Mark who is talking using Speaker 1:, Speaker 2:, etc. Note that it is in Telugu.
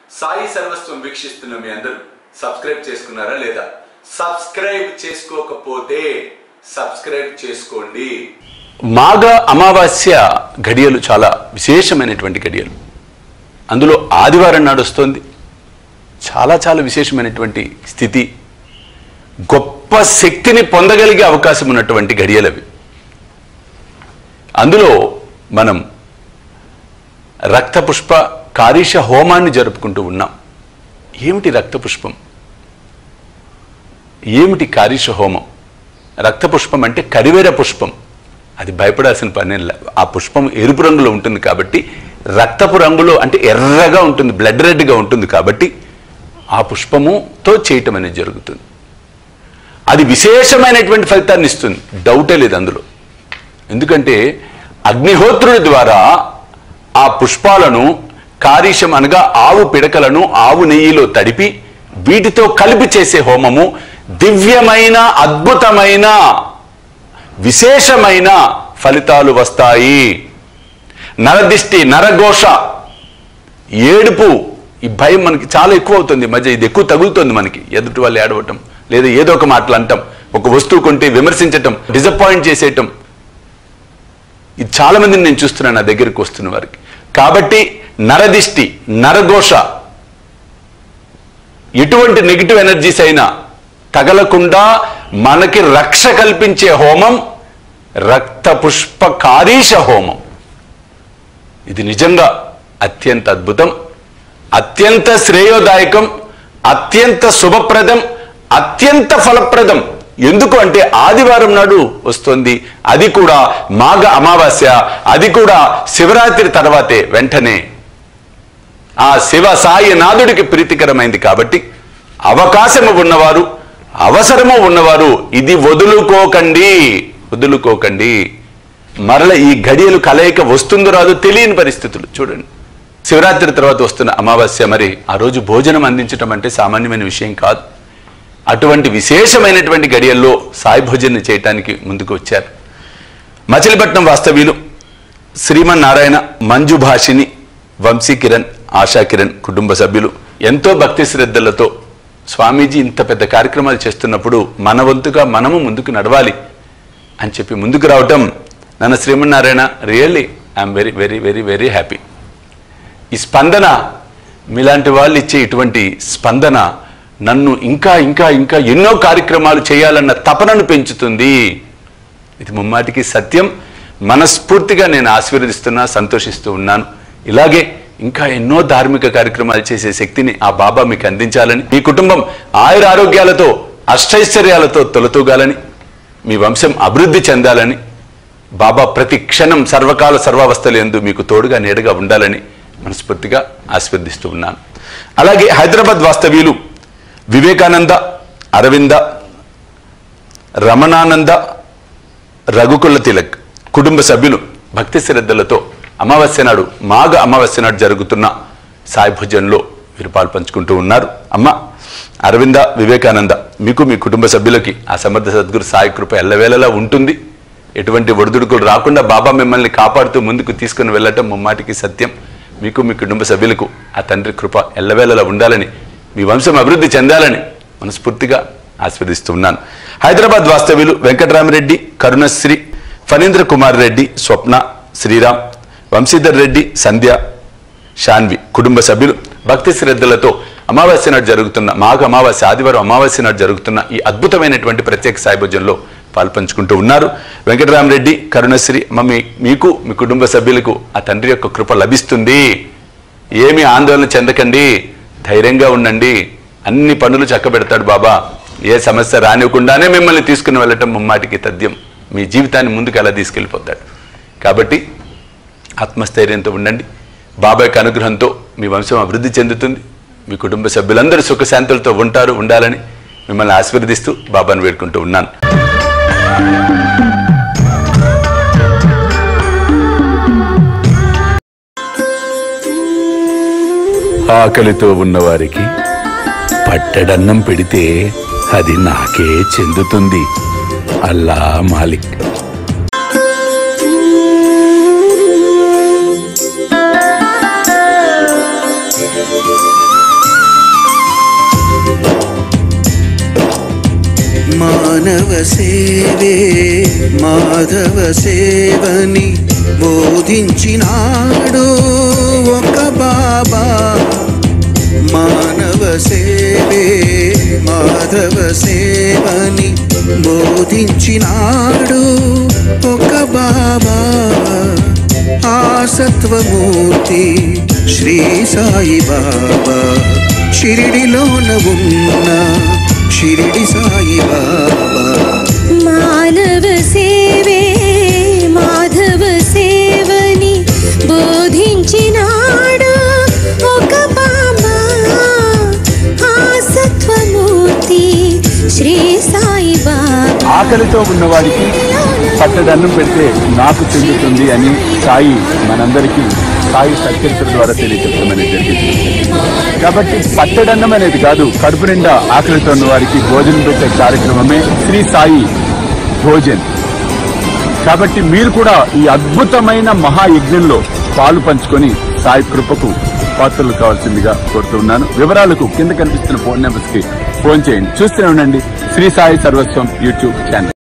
Speaker 1: సాయి సర్వస్వం వీక్షిస్తున్న మీ అందరూ సబ్స్క్రైబ్ చేసుకున్నారా లేదా సబ్స్క్రైబ్ చేసుకోకపోతే సబ్స్క్రైబ్ చేసుకోండి
Speaker 2: మాఘ అమావాస్య ఘడియలు చాలా విశేషమైనటువంటి ఘడియలు అందులో ఆదివారం నాడు వస్తుంది చాలా చాలా విశేషమైనటువంటి స్థితి గొప్ప శక్తిని పొందగలిగే అవకాశం ఉన్నటువంటి ఘడియలు అవి అందులో మనం రక్తపుష్ప కారీష హోమాన్ని జరుపుకుంటూ ఉన్నాం ఏమిటి రక్తపుష్పం ఏమిటి కారీష హోమం రక్తపుష్పం అంటే కరివేర పుష్పం అది భయపడాల్సిన పని లే. ఆ పుష్పం ఎరుపు రంగులో ఉంటుంది కాబట్టి రక్తపు రంగులో అంటే ఎర్రగా ఉంటుంది బ్లడ్ రెడ్గా ఉంటుంది కాబట్టి ఆ పుష్పముతో చేయటం అనేది జరుగుతుంది అది విశేషమైనటువంటి ఫలితాన్ని ఇస్తుంది డౌటే లేదు అందులో ఎందుకంటే అగ్నిహోత్రుడి ద్వారా ఆ పుష్పాలను కారీషం అనగా ఆవు పిడకలను ఆవు నెయ్యిలో తడిపి వీటితో కలిపి చేసే హోమము దివ్యమైన అద్భుతమైన విశేషమైన ఫలితాలు వస్తాయి నరదిష్టి నరఘోష ఏడుపు ఈ భయం మనకి చాలా ఎక్కువ అవుతుంది ఈ మధ్య ఇది ఎక్కువ తగులుతుంది మనకి ఎదుటి వాళ్ళు ఏడవటం లేదా ఏదో ఒక మాటలు అంటాం ఒక వస్తువు కొంటే విమర్శించటం డిసప్పాయింట్ చేసేయటం ఇది చాలా మందిని నేను చూస్తున్నాను నా దగ్గరికి వస్తున్న వారికి కాబట్టి నరదిష్టి నరఘోష ఎటువంటి నెగిటివ్ ఎనర్జీస్ అయినా తగలకుండా మనకి రక్ష కల్పించే హోమం రక్త పుష్ప కారీష హోమం ఇది నిజంగా అత్యంత అద్భుతం అత్యంత శ్రేయోదాయకం అత్యంత శుభప్రదం అత్యంత ఫలప్రదం ఎందుకు అంటే ఆదివారం నాడు వస్తుంది అది కూడా మాఘ అమావాస్య అది కూడా శివరాత్రి తర్వాతే వెంటనే ఆ శివ సాయి నాథుడికి ప్రీతికరమైంది కాబట్టి అవకాశము ఉన్నవారు అవసరము ఉన్నవారు ఇది వదులుకోకండి వదులుకోకండి మరల ఈ గడియలు కలయిక వస్తుందో రాదో తెలియని పరిస్థితులు చూడండి శివరాత్రి తర్వాత వస్తున్న అమావాస్య మరి ఆ రోజు భోజనం అందించడం అంటే సామాన్యమైన విషయం కాదు అటువంటి విశేషమైనటువంటి గడియల్లో సాయి భోజనం చేయటానికి ముందుకు వచ్చారు మచిలీపట్నం వాస్తవ్యులు శ్రీమన్నారాయణ మంజు భాషిని వంశీ కిరణ్ ఆశా కిరణ్ కుటుంబ సభ్యులు ఎంతో భక్తి శ్రద్ధలతో స్వామీజీ ఇంత పెద్ద కార్యక్రమాలు చేస్తున్నప్పుడు మన వంతుగా మనము ముందుకు నడవాలి అని చెప్పి ముందుకు రావటం నన్ను Srimannarayana really I'm very very very very happy ఈ స్పందన మీలాంటి వాళ్ళు ఇచ్చే ఇటువంటి స్పందన నన్ను ఇంకా ఇంకా ఇంకా ఎన్నో కార్యక్రమాలు చేయాలన్న తపనను పెంచుతుంది ఇది ముమ్మాటికి సత్యం మనస్ఫూర్తిగా నేను ఆశీర్వదిస్తున్నా సంతోషిస్తూ ఉన్నాను ఇలాగే ఇంకా ఎన్నో ధార్మిక కార్యక్రమాలు చేసే శక్తిని ఆ బాబా మీకు అందించాలని మీ కుటుంబం ఆయుర ఆరోగ్యాలతో అష్టైశ్వర్యాలతో తొలతూగాలని మీ వంశం అభివృద్ధి చెందాలని బాబా ప్రతి క్షణం సర్వకాల సర్వావస్థలు ఎందు మీకు తోడుగా నీడగా ఉండాలని మనస్ఫూర్తిగా ఆశీర్వదిస్తూ ఉన్నాను అలాగే హైదరాబాద్ వాస్తవ్యులు వివేకానంద అరవింద రమణానంద రఘుకుల తిలక్ కుటుంబ సభ్యులు భక్తి శ్రద్ధలతో అమావాస్య నాడు మాఘ అమావాస్య నాడు జరుగుతున్న సాయి భోజనంలో వీరు పాల్పంచుకుంటూ ఉన్నారు అమ్మ అరవింద వివేకానంద మీకు మీ కుటుంబ సభ్యులకి ఆ సమర్థ సద్గురు సాయి కృప ఎల్లవేళలా ఉంటుంది ఎటువంటి ఒడిదుడుకులు రాకుండా బాబా మిమ్మల్ని కాపాడుతూ ముందుకు తీసుకుని వెళ్ళటం ముమ్మాటికి సత్యం మీకు మీ కుటుంబ సభ్యులకు ఆ తండ్రి కృప ఎల్లవేళలా ఉండాలని మీ వంశం అభివృద్ధి చెందాలని మనస్ఫూర్తిగా ఆస్వాదిస్తూ ఉన్నాను హైదరాబాద్ వాస్తవ్యులు వెంకటరామరెడ్డి కరుణశ్రీ ఫణీంద్ర కుమార్ రెడ్డి స్వప్న శ్రీరామ్ వంశీధర్ రెడ్డి సంధ్య షాన్వి కుటుంబ సభ్యులు భక్తి శ్రద్ధలతో అమావాస్య నాడు జరుగుతున్న మాఘ అమావాస్య ఆదివారం అమావాస్య నాడు జరుగుతున్న ఈ అద్భుతమైనటువంటి ప్రత్యేక సాయిభోజనంలో పాల్పంచుకుంటూ ఉన్నారు వెంకటరామరెడ్డి కరుణశ్రీ మమ్మీ మీకు మీ కుటుంబ సభ్యులకు ఆ తండ్రి యొక్క కృప లభిస్తుంది ఏమీ ఆందోళన చెందకండి ధైర్యంగా ఉండండి అన్ని పనులు చక్కబెడతాడు బాబా ఏ సమస్య రానివ్వకుండానే మిమ్మల్ని తీసుకుని వెళ్ళటం ముమ్మాటికి తథ్యం మీ జీవితాన్ని ముందుకు ఎలా తీసుకెళ్ళిపోతాడు కాబట్టి ఆత్మస్థైర్యంతో ఉండండి బాబాయ్ యొక్క అనుగ్రహంతో మీ వంశం అభివృద్ధి చెందుతుంది మీ కుటుంబ సభ్యులందరూ సుఖశాంతులతో ఉంటారు ఉండాలని మిమ్మల్ని ఆశీర్వదిస్తూ బాబాను వేడుకుంటూ ఉన్నాను ఆకలితో ఉన్నవారికి పట్టడన్నం పెడితే అది నాకే చెందుతుంది అల్లా మాలిక్
Speaker 3: మానవ సేవే మాధవ సేవని బోధించినాడు ఒక బాబా మానవ సేవే మాధవ సేవని బోధించినాడు ఒక బాబా ఆ సత్వమూర్తి శ్రీ సాయి బాబా షిరిడిలోన ఉన్న షిరిడి సాయి బాబా
Speaker 4: మానవ సేవే మాధవ సేవని బోధించినాడు ఒక బాబా ఆ సత్వమూర్తి శ్రీ సాయి బాబా
Speaker 2: ఆకలితో ఉన్నవాడికి పట్టడన్నం పెడితే నాకు చెందుతుంది అని సాయి మనందరికీ సాయి సత్యచరిత్ర ద్వారా తెలియజెప్పమని జరిగింది కాబట్టి పట్టడన్నం అనేది కాదు కడుపు నిండా ఆకలితో ఉన్న వారికి భోజనం పెట్టే కార్యక్రమమే శ్రీ సాయి భోజన్ కాబట్టి మీరు కూడా ఈ అద్భుతమైన మహాయజ్ఞంలో పాలు పంచుకొని సాయి కృపకు పాత్రలు కావాల్సిందిగా కోరుతున్నాను వివరాలకు కింద కనిపిస్తున్న ఫోన్ నెంబర్స్ కి ఫోన్ చేయండి చూస్తూనే ఉండండి శ్రీ సాయి సర్వస్వం యూట్యూబ్ ఛానల్